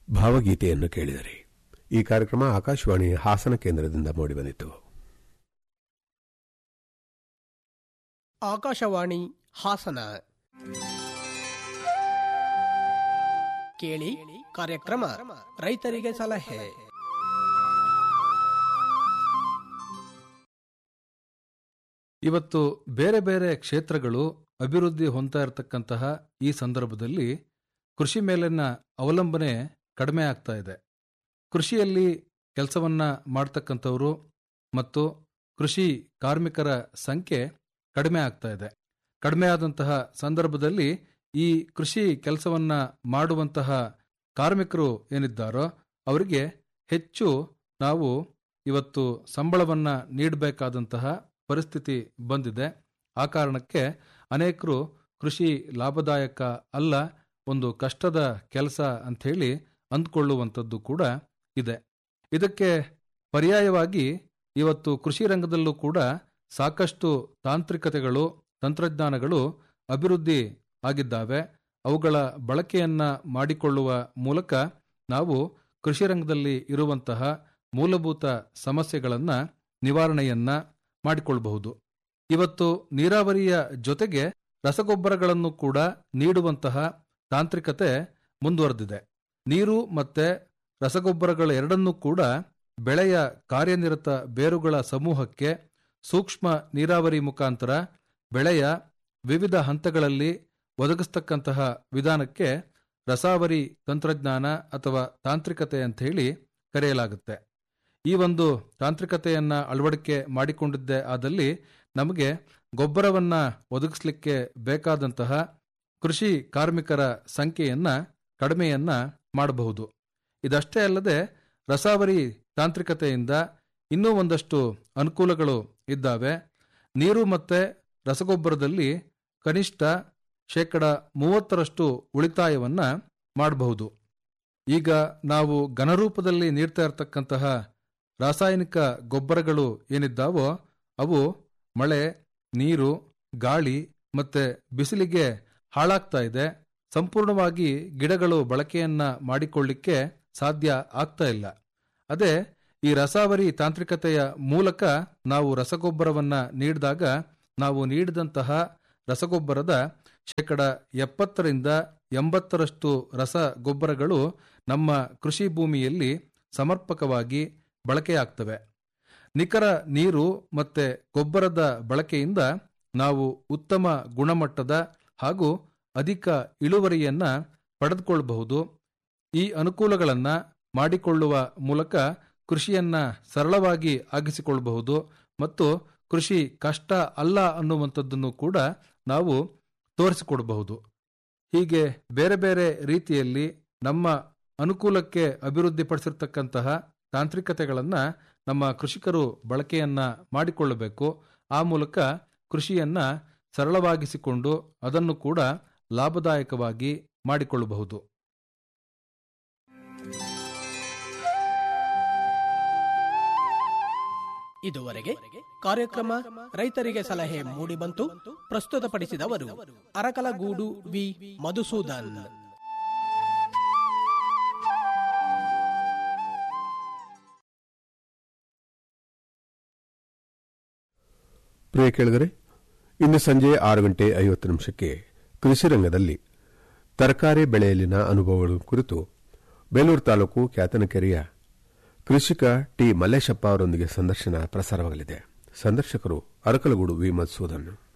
ಭಾವಗೀತೆಯನ್ನು ಕೇಳಿದರೆ ಈ ಕಾರ್ಯಕ್ರಮ ಆಕಾಶವಾಣಿ ಹಾಸನ ಕೇಂದ್ರದಿಂದ ಮೂಡಿಬಂದಿತು ಆಕಾಶವಾಣಿ ಹಾಸನ ಕೇಳಿ ಕಾರ್ಯಕ್ರಮ ರೈತರಿಗೆ ಸಲಹೆ ಇವತ್ತು ಬೇರೆ ಬೇರೆ ಕ್ಷೇತ್ರಗಳು ಅಭಿವೃದ್ಧಿ ಹೊಂದ್ತಾ ಇರತಕ್ಕಂತಹ ಈ ಸಂದರ್ಭದಲ್ಲಿ ಕೃಷಿ ಮೇಲಿನ ಅವಲಂಬನೆ ಕಡಿಮೆ ಆಗ್ತಾ ಇದೆ ಕೃಷಿಯಲ್ಲಿ ಕೆಲಸವನ್ನ ಮಾಡ್ತಕ್ಕಂಥವರು ಮತ್ತು ಕೃಷಿ ಕಾರ್ಮಿಕರ ಸಂಖ್ಯೆ ಕಡಿಮೆ ಆಗ್ತಾ ಇದೆ ಕಡಿಮೆ ಆದಂತಹ ಸಂದರ್ಭದಲ್ಲಿ ಈ ಕೃಷಿ ಕೆಲಸವನ್ನ ಮಾಡುವಂತಹ ಕಾರ್ಮಿಕರು ಏನಿದ್ದಾರೋ ಅವರಿಗೆ ಹೆಚ್ಚು ನಾವು ಇವತ್ತು ಸಂಬಳವನ್ನ ನೀಡಬೇಕಾದಂತಹ ಪರಿಸ್ಥಿತಿ ಬಂದಿದೆ ಆ ಕಾರಣಕ್ಕೆ ಅನೇಕರು ಕೃಷಿ ಲಾಭದಾಯಕ ಅಲ್ಲ ಒಂದು ಕಷ್ಟದ ಕೆಲಸ ಅಂಥೇಳಿ ಅಂದ್ಕೊಳ್ಳುವಂಥದ್ದು ಕೂಡ ಇದೆ ಇದಕ್ಕೆ ಪರ್ಯಾಯವಾಗಿ ಇವತ್ತು ಕೃಷಿ ರಂಗದಲ್ಲೂ ಕೂಡ ಸಾಕಷ್ಟು ತಾಂತ್ರಿಕತೆಗಳು ತಂತ್ರಜ್ಞಾನಗಳು ಅಭಿವೃದ್ಧಿ ಆಗಿದ್ದಾವೆ ಅವುಗಳ ಬಳಕೆಯನ್ನ ಮಾಡಿಕೊಳ್ಳುವ ಮೂಲಕ ನಾವು ಕೃಷಿ ರಂಗದಲ್ಲಿ ಇರುವಂತಹ ಮೂಲಭೂತ ಸಮಸ್ಯೆಗಳನ್ನ ನಿವಾರಣೆಯನ್ನ ಮಾಡಿಕೊಳ್ಳಬಹುದು ಇವತ್ತು ನೀರಾವರಿಯ ಜೊತೆಗೆ ರಸಗೊಬ್ಬರಗಳನ್ನು ಕೂಡ ನೀಡುವಂತಹ ತಾಂತ್ರಿಕತೆ ಮುಂದುವರೆದಿದೆ ನೀರು ಮತ್ತೆ ರಸಗೊಬ್ಬರಗಳ ಎರಡನ್ನೂ ಕೂಡ ಬೆಳೆಯ ಕಾರ್ಯನಿರತ ಬೇರುಗಳ ಸಮೂಹಕ್ಕೆ ಸೂಕ್ಷ್ಮ ನೀರಾವರಿ ಮುಖಾಂತರ ಬೆಳೆಯ ವಿವಿಧ ಹಂತಗಳಲ್ಲಿ ಒದಗಿಸ್ತಕ್ಕಂತಹ ವಿಧಾನಕ್ಕೆ ರಸಾವರಿ ತಂತ್ರಜ್ಞಾನ ಅಥವಾ ತಾಂತ್ರಿಕತೆ ಅಂತ ಹೇಳಿ ಕರೆಯಲಾಗುತ್ತೆ ಈ ಒಂದು ತಾಂತ್ರಿಕತೆಯನ್ನ ಅಳವಡಿಕೆ ಮಾಡಿಕೊಂಡಿದ್ದೇ ಆದಲ್ಲಿ ನಮಗೆ ಗೊಬ್ಬರವನ್ನ ಒದಗಿಸ್ಲಿಕ್ಕೆ ಬೇಕಾದಂತಹ ಕೃಷಿ ಕಾರ್ಮಿಕರ ಸಂಖ್ಯೆಯನ್ನ ಕಡಿಮೆಯನ್ನ ಮಾಡಬಹುದು ಇದಷ್ಟೇ ಅಲ್ಲದೆ ರಸಾವರಿ ತಾಂತ್ರಿಕತೆಯಿಂದ ಇನ್ನೂ ಒಂದಷ್ಟು ಅನುಕೂಲಗಳು ಇದ್ದಾವೆ ನೀರು ಮತ್ತೆ ರಸಗೊಬ್ಬರದಲ್ಲಿ ಕನಿಷ್ಠ ಶೇಕಡ ಮೂವತ್ತರಷ್ಟು ಉಳಿತಾಯವನ್ನ ಮಾಡಬಹುದು ಈಗ ನಾವು ಘನರೂಪದಲ್ಲಿ ನೀಡ್ತಾ ಇರತಕ್ಕಂತಹ ರಾಸಾಯನಿಕ ಗೊಬ್ಬರಗಳು ಏನಿದ್ದಾವೋ ಅವು ಮಳೆ ನೀರು ಗಾಳಿ ಮತ್ತೆ ಬಿಸಿಲಿಗೆ ಹಾಳಾಗ್ತಾ ಇದೆ ಸಂಪೂರ್ಣವಾಗಿ ಗಿಡಗಳು ಬಳಕೆಯನ್ನ ಮಾಡಿಕೊಳ್ಳಿಕ್ಕೆ ಸಾಧ್ಯ ಆಗ್ತಾ ಇಲ್ಲ ಅದೇ ಈ ರಸಾವರಿ ತಾಂತ್ರಿಕತೆಯ ಮೂಲಕ ನಾವು ರಸಗೊಬ್ಬರವನ್ನ ನೀಡಿದಾಗ ನಾವು ನೀಡಿದಂತಹ ರಸಗೊಬ್ಬರದ ಶೇಕಡ ಎಪ್ಪತ್ತರಿಂದ ಎಂಬತ್ತರಷ್ಟು ರಸಗೊಬ್ಬರಗಳು ನಮ್ಮ ಕೃಷಿ ಭೂಮಿಯಲ್ಲಿ ಸಮರ್ಪಕವಾಗಿ ಬಳಕೆಯಾಗ್ತವೆ ನಿಖರ ನೀರು ಮತ್ತೆ ಗೊಬ್ಬರದ ಬಳಕೆಯಿಂದ ನಾವು ಉತ್ತಮ ಗುಣಮಟ್ಟದ ಹಾಗೂ ಅಧಿಕ ಇಳುವರಿಯನ್ನ ಪಡೆದುಕೊಳ್ಳಬಹುದು ಈ ಅನುಕೂಲಗಳನ್ನ ಮಾಡಿಕೊಳ್ಳುವ ಮೂಲಕ ಕೃಷಿಯನ್ನ ಸರಳವಾಗಿ ಆಗಿಸಿಕೊಳ್ಳಬಹುದು ಮತ್ತು ಕೃಷಿ ಕಷ್ಟ ಅಲ್ಲ ಅನ್ನುವಂಥದ್ದನ್ನು ಕೂಡ ನಾವು ತೋರಿಸಿಕೊಡಬಹುದು ಹೀಗೆ ಬೇರೆ ಬೇರೆ ರೀತಿಯಲ್ಲಿ ನಮ್ಮ ಅನುಕೂಲಕ್ಕೆ ಅಭಿವೃದ್ಧಿಪಡಿಸಿರ್ತಕ್ಕಂತಹ ತಾಂತ್ರಿಕತೆಗಳನ್ನ ನಮ್ಮ ಕೃಷಿಕರು ಬಳಕೆಯನ್ನ ಮಾಡಿಕೊಳ್ಳಬೇಕು ಆ ಮೂಲಕ ಕೃಷಿಯನ್ನ ಸರಳವಾಗಿಸಿಕೊಂಡು ಅದನ್ನು ಕೂಡ ಲಾಭದಾಯಕವಾಗಿ ಮಾಡಿಕೊಳ್ಳಬಹುದು ಇದುವರೆಗೆ ಕಾರ್ಯಕ್ರಮ ರೈತರಿಗೆ ಸಲಹೆ ಮೂಡಿಬಂತು ಪ್ರಸ್ತುತಪಡಿಸಿದವರು ಅರಕಲಗೂಡು ವಿ ಮಧುಸೂದನ್ ಪ್ರಿಯ ಕೇಳಿದರೆ ಇಂದು ಸಂಜೆ ಆರು ಗಂಟೆ ಐವತ್ತು ನಿಮಿಷಕ್ಕೆ ಕೃಷಿ ರಂಗದಲ್ಲಿ ತರಕಾರಿ ಬೆಳೆಯಲ್ಲಿನ ಅನುಭವಗಳು ಕುರಿತು ಬೇಲೂರು ತಾಲೂಕು ಕ್ಯಾತನಕೆರೆಯ ಕೃಷಿಕ ಟಿ ಮಲ್ಲೇಶಪ್ಪ ಅವರೊಂದಿಗೆ ಸಂದರ್ಶನ ಪ್ರಸಾರವಾಗಲಿದೆ ಸಂದರ್ಶಕರು ಅರಕಲಗೂಡು ವಿ ಮಧುಸೂದನ್